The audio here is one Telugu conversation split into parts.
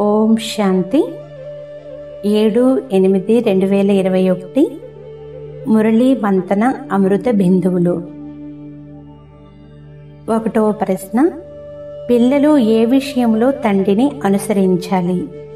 ఓం శాంతి ఏడు ఎనిమిది రెండు వేల ఇరవై ఒకటి మురళీ మంతన అమృత బిందువులు ఒకటవ ప్రశ్న పిల్లలు ఏ విషయంలో తండ్రిని అనుసరించాలి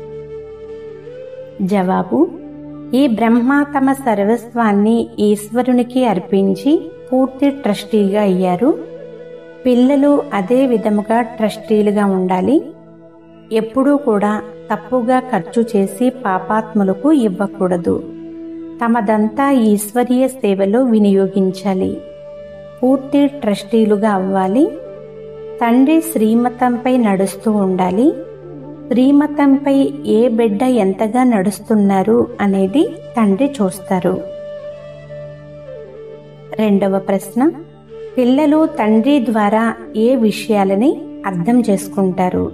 జవాబు ఈ బ్రహ్మ తమ సర్వస్వాన్ని ఈశ్వరునికి అర్పించి పూర్తి ట్రస్టీగా అయ్యారు పిల్లలు అదే విధముగా ట్రస్టీలుగా ఉండాలి ఎప్పుడూ కూడా తప్పుగా ఖర్చు చేసి పాపాత్ములకు ఇవ్వకూడదు తమదంతా ఈశ్వరీయ సేవలో వినియోగించాలి పూర్తి ట్రస్టీలుగా అవ్వాలి తండ్రి శ్రీమతంపై నడుస్తూ ఉండాలి శ్రీమతంపై ఏ బిడ్డ ఎంతగా నడుస్తున్నారు అనేది తండ్రి చూస్తారు రెండవ ప్రశ్న పిల్లలు తండ్రి ద్వారా ఏ విషయాలని అర్థం చేసుకుంటారు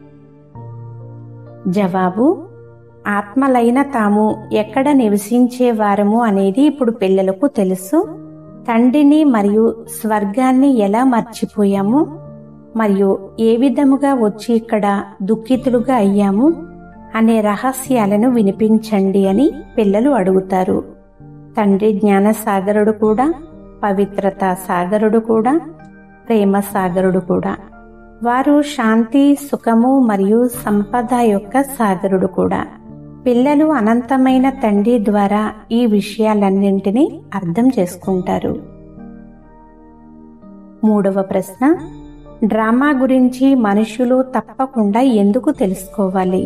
జవాబు ఆత్మలైన తాము ఎక్కడ నివసించేవారము అనేది ఇప్పుడు పిల్లలకు తెలుసు తండ్రిని మరియు స్వర్గాన్ని ఎలా మర్చిపోయాము మరియు ఏ విధముగా వచ్చి ఇక్కడ దుఃఖితులుగా అయ్యాము అనే రహస్యాలను వినిపించండి అని పిల్లలు అడుగుతారు తండ్రి జ్ఞాన సాగరుడు కూడా పవిత్రత సాగరుడు కూడా ప్రేమ సాగరుడు కూడా వారు శాంతి సుఖము మరియు సంపద యొక్క సాగరుడు కూడా పిల్లలు అనంతమైన తండ్రి ద్వారా ఈ విషయాలన్నింటినీ అర్థం చేసుకుంటారు మూడవ ప్రశ్న డ్రామా గురించి మనుషులు తప్పకుండా ఎందుకు తెలుసుకోవాలి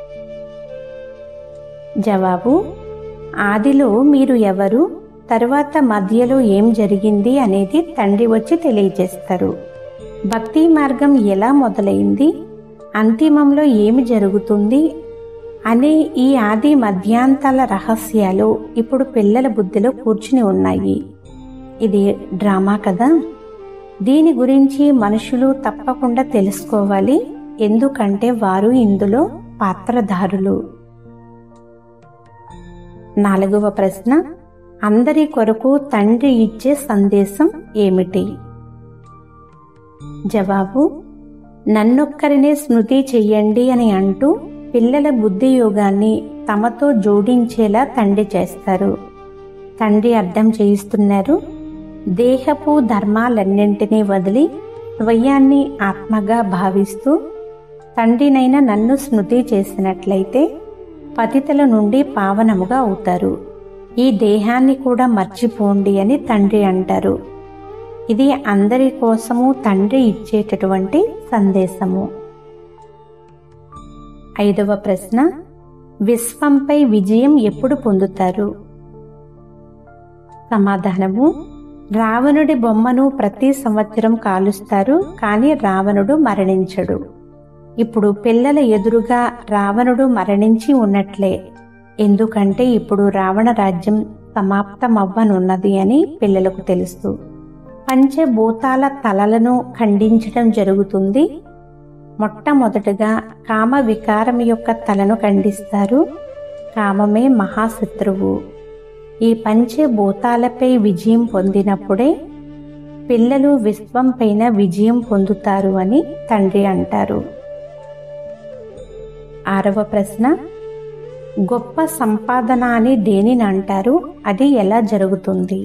జవాబు ఆదిలో మీరు ఎవరు తరువాత మధ్యలో ఏం జరిగింది అనేది తండ్రి వచ్చి తెలియజేస్తారు భక్తి మార్గం ఎలా మొదలైంది అంతిమంలో ఏమి జరుగుతుంది అనే ఈ ఆది మధ్యాంతాల రహస్యాలు ఇప్పుడు పిల్లల బుద్ధిలో కూర్చుని ఉన్నాయి ఇది డ్రామా కదా దీని గురించి మనుషులు తప్పకుండా తెలుసుకోవాలి ఎందుకంటే వారు ఇందులో పాత్రధారులు నాలుగవ ప్రశ్న అందరి కొరకు తండ్రి ఇచ్చే సందేశం ఏమిటి జవాబు నన్నొక్కరినే స్మృతి చెయ్యండి అని అంటూ పిల్లల బుద్ధి యోగాన్ని తమతో జోడించేలా తండ్రి చేస్తారు తండ్రి అర్థం చేయిస్తున్నారు దేహపు ధర్మాలన్నింటినీ వదిలి స్వయాన్ని ఆత్మగా భావిస్తూ తండ్రినైన నన్ను స్మృతి చేసినట్లయితే పతితల నుండి పావనముగా అవుతారు ఈ దేహాన్ని కూడా మర్చిపోండి అని తండ్రి అంటారు ఇది అందరి కోసము తండ్రి ఇచ్చేటటువంటి సందేశము ఐదవ ప్రశ్న విశ్వంపై విజయం ఎప్పుడు పొందుతారు సమాధానము రావణుడి బొమ్మను ప్రతి సంవత్సరం కాలుస్తారు కానీ రావణుడు మరణించడు ఇప్పుడు పిల్లల ఎదురుగా రావణుడు మరణించి ఉన్నట్లే ఎందుకంటే ఇప్పుడు రావణ రాజ్యం సమాప్తమవ్వనున్నది అని పిల్లలకు తెలుసు పంచభూతాల తలలను ఖండించడం జరుగుతుంది మొట్టమొదటగా కామ వికారం యొక్క తలను ఖండిస్తారు కామమే మహాశత్రువు ఈ పంచభూతాలపై విజయం పొందినప్పుడే పిల్లలు విశ్వం పైన విజయం పొందుతారు అని తండ్రి అంటారు ఆరవ ప్రశ్న గొప్ప సంపాదన అని దేనిని అంటారు అది ఎలా జరుగుతుంది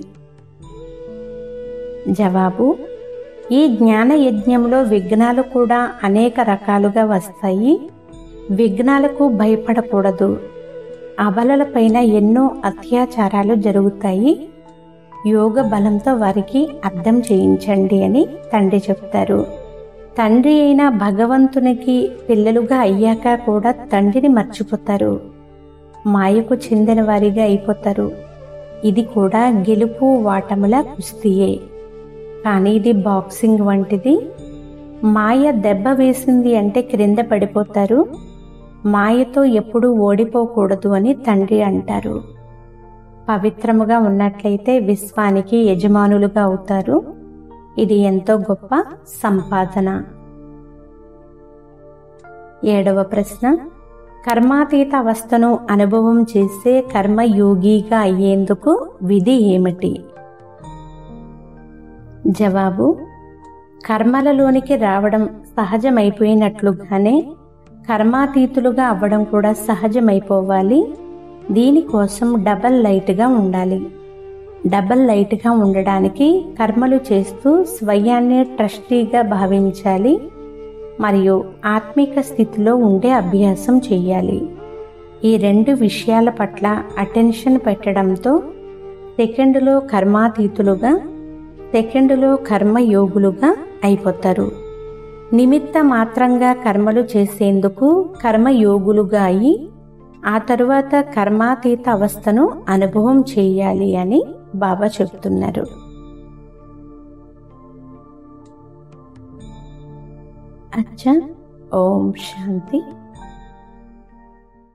జవాబు ఈ జ్ఞాన యజ్ఞంలో విఘ్నాలు కూడా అనేక రకాలుగా వస్తాయి విఘ్నాలకు భయపడకూడదు అబలలపైన ఎన్నో అత్యాచారాలు జరుగుతాయి యోగ బలంతో వారికి అర్థం చేయించండి అని తండ్రి చెప్తారు తండ్రి అయిన భగవంతునికి పిల్లలుగా అయ్యాక కూడా తండ్రిని మర్చిపోతారు మాయకు చెందిన వారిగా అయిపోతారు ఇది కూడా గెలుపు వాటముల కుస్తీయే కానీ ఇది బాక్సింగ్ వంటిది మాయ దెబ్బ వేసింది అంటే క్రింద పడిపోతారు మాయతో ఎప్పుడూ ఓడిపోకూడదు అని తండ్రి అంటారు పవిత్రముగా ఉన్నట్లయితే విశ్వానికి యజమానులుగా అవుతారు ఇది ఎంతో గొప్ప సంపాదన ఏడవ ప్రశ్న కర్మాతీత అవస్థను అనుభవం చేసే కర్మయోగిగా అయ్యేందుకు విధి ఏమిటి జవాబు కర్మలలోనికి రావడం సహజమైపోయినట్లుగానే కర్మాతీతులుగా అవ్వడం కూడా సహజమైపోవాలి దీనికోసం డబల్ లైట్గా ఉండాలి డబల్ లైట్గా ఉండడానికి కర్మలు చేస్తూ స్వయాన్నే ట్రస్టీగా భావించాలి మరియు ఆత్మిక స్థితిలో ఉండే అభ్యాసం చేయాలి ఈ రెండు విషయాల పట్ల అటెన్షన్ పెట్టడంతో సెకండులో కర్మాతీతులుగా సెకండులో కర్మయోగులుగా అయిపోతారు నిమిత్త మాత్రంగా కర్మలు చేసేందుకు కర్మయోగులుగా అయి ఆ తరువాత కర్మాతీత అవస్థను అనుభవం చేయాలి అని బాబా చెప్తున్నారు అచ్చా ఓం శాంతి